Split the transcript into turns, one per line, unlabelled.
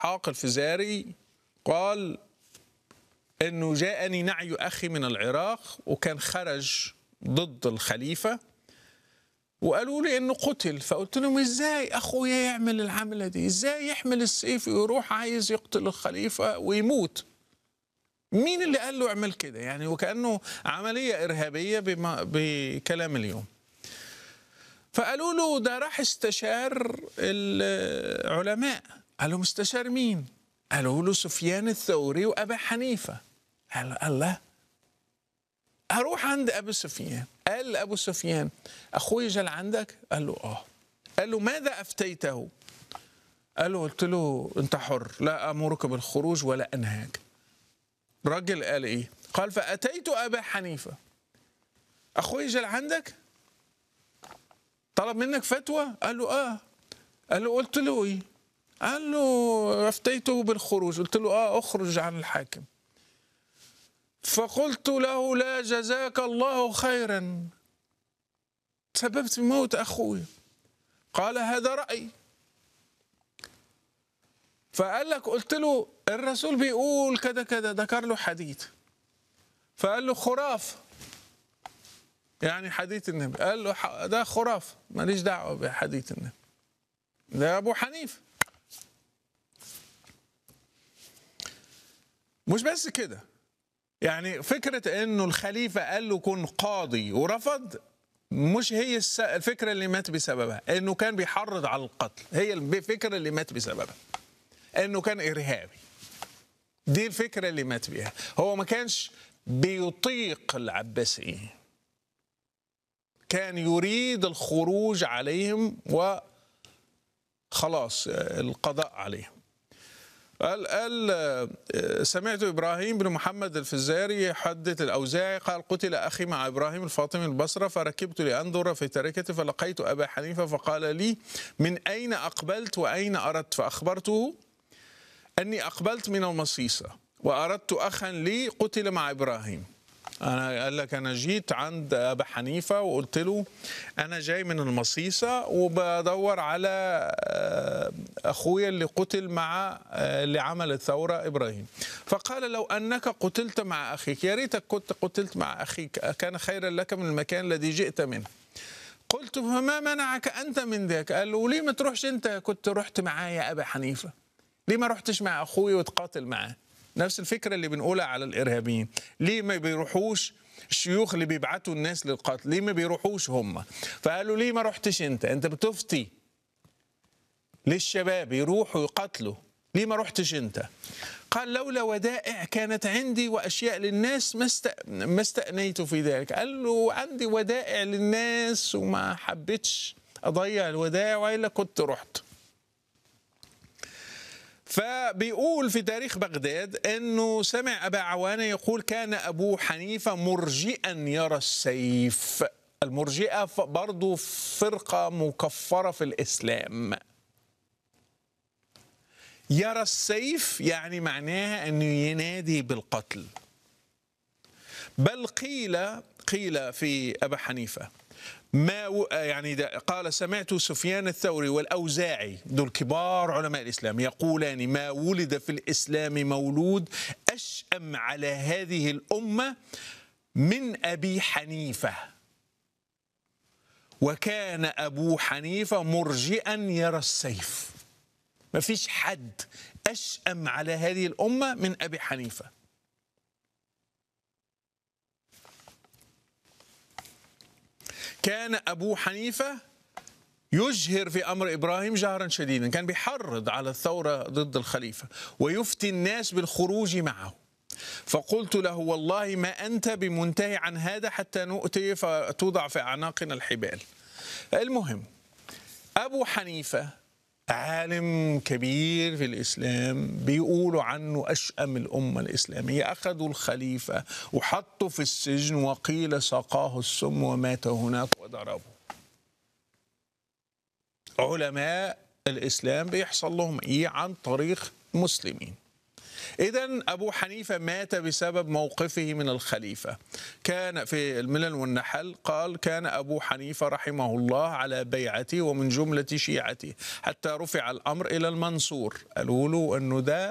حاق الفزاري قال انه جاءني نعي اخي من العراق وكان خرج ضد الخليفه وقالوا لي انه قتل فقلت لهم ازاي اخويا يعمل العمله دي ازاي يحمل السيف ويروح عايز يقتل الخليفه ويموت مين اللي قال له اعمل كده يعني وكانه عمليه ارهابيه بما بكلام اليوم فقالوا له ده راح استشار العلماء قالوا مستشار مين قالوا له سفيان الثوري وابا حنيفه قال الله اروح عند ابو سفيان قال لابو سفيان اخوي جل عندك قال له اه قال له ماذا افتيته قال له قلت له انت حر لا امرك بالخروج ولا انهاك الراجل قال ايه قال فاتيت ابا حنيفه اخوي جل عندك طلب منك فتوى قال له اه قال له قلت له ايه قال له افتيته بالخروج قلت له اه اخرج عن الحاكم فقلت له لا جزاك الله خيرا تسببت في موت اخوي قال هذا رايي فقال لك قلت له الرسول بيقول كذا كذا ذكر له حديث فقال له خرافه يعني حديث النبي قال له ده خرافه ماليش دعوه بحديث النبي ده ابو حنيفه مش بس كده يعني فكرة انه الخليفة قال له كن قاضي ورفض مش هي الفكرة اللي مات بسببها انه كان بيحرض على القتل هي الفكرة اللي مات بسببها انه كان ارهابي دي الفكرة اللي مات بيها هو ما كانش بيطيق العباسيين كان يريد الخروج عليهم وخلاص القضاء عليهم قال قال سمعت ابراهيم بن محمد الفزاري يحدث الاوزاعي قال قتل اخي مع ابراهيم الفاطمي البصره فركبت لانظر في تركته فلقيت ابا حنيفه فقال لي من اين اقبلت واين اردت فاخبرته اني اقبلت من المصيصه واردت اخا لي قتل مع ابراهيم انا قال لك انا جيت عند ابا حنيفه وقلت له انا جاي من المصيصه وبدور على اخويا اللي قتل مع اللي عمل الثوره ابراهيم فقال لو انك قتلت مع اخيك يا ريتك كنت قتلت مع اخيك كان خيرا لك من المكان الذي جئت منه قلت فما منعك انت من ذاك قال له ليه ما تروحش انت كنت رحت معايا ابا حنيفه ليه ما رحتش مع اخوي وتقاتل معاه نفس الفكره اللي بنقولها على الارهابيين ليه ما بيروحوش الشيوخ اللي بيبعتوا الناس للقتل ليه ما بيروحوش هم فقالوا ليه ما رحتش انت انت بتفتي للشباب يروحوا يقتلوا ليه ما رحتش انت قال لولا ودائع كانت عندي واشياء للناس ما ما استأنيت في ذلك قال له عندي ودائع للناس وما حبيتش اضيع الودائع والا كنت رحت فبيقول في تاريخ بغداد انه سمع ابا عوانه يقول كان ابو حنيفه مرجئا يرى السيف المرجئه برضه فرقه مكفره في الاسلام يرى السيف يعني معناها انه ينادي بالقتل بل قيل قيل في ابا حنيفه ما يعني قال سمعت سفيان الثوري والأوزاعي دول كبار علماء الإسلام يقولان ما ولد في الإسلام مولود أشأم على هذه الأمة من أبي حنيفة وكان أبو حنيفة مرجئا يرى السيف ما فيش حد أشأم على هذه الأمة من أبي حنيفة كان أبو حنيفة يجهر في أمر إبراهيم جهرا شديدا كان بيحرض على الثورة ضد الخليفة ويفتي الناس بالخروج معه فقلت له والله ما أنت بمنتهي عن هذا حتى نؤتي فتوضع في أعناقنا الحبال المهم أبو حنيفة عالم كبير في الإسلام بيقولوا عنه أشأم الأمة الإسلامية أخذوا الخليفة وحطوا في السجن وقيل سقاه السم ومات هناك وضربه علماء الإسلام بيحصل لهم إيه عن طريق مسلمين إذا أبو حنيفة مات بسبب موقفه من الخليفة كان في الملل والنحل قال كان أبو حنيفة رحمه الله على بيعتي ومن جملة شيعتي حتى رفع الأمر إلى المنصور قالوا له أنه ده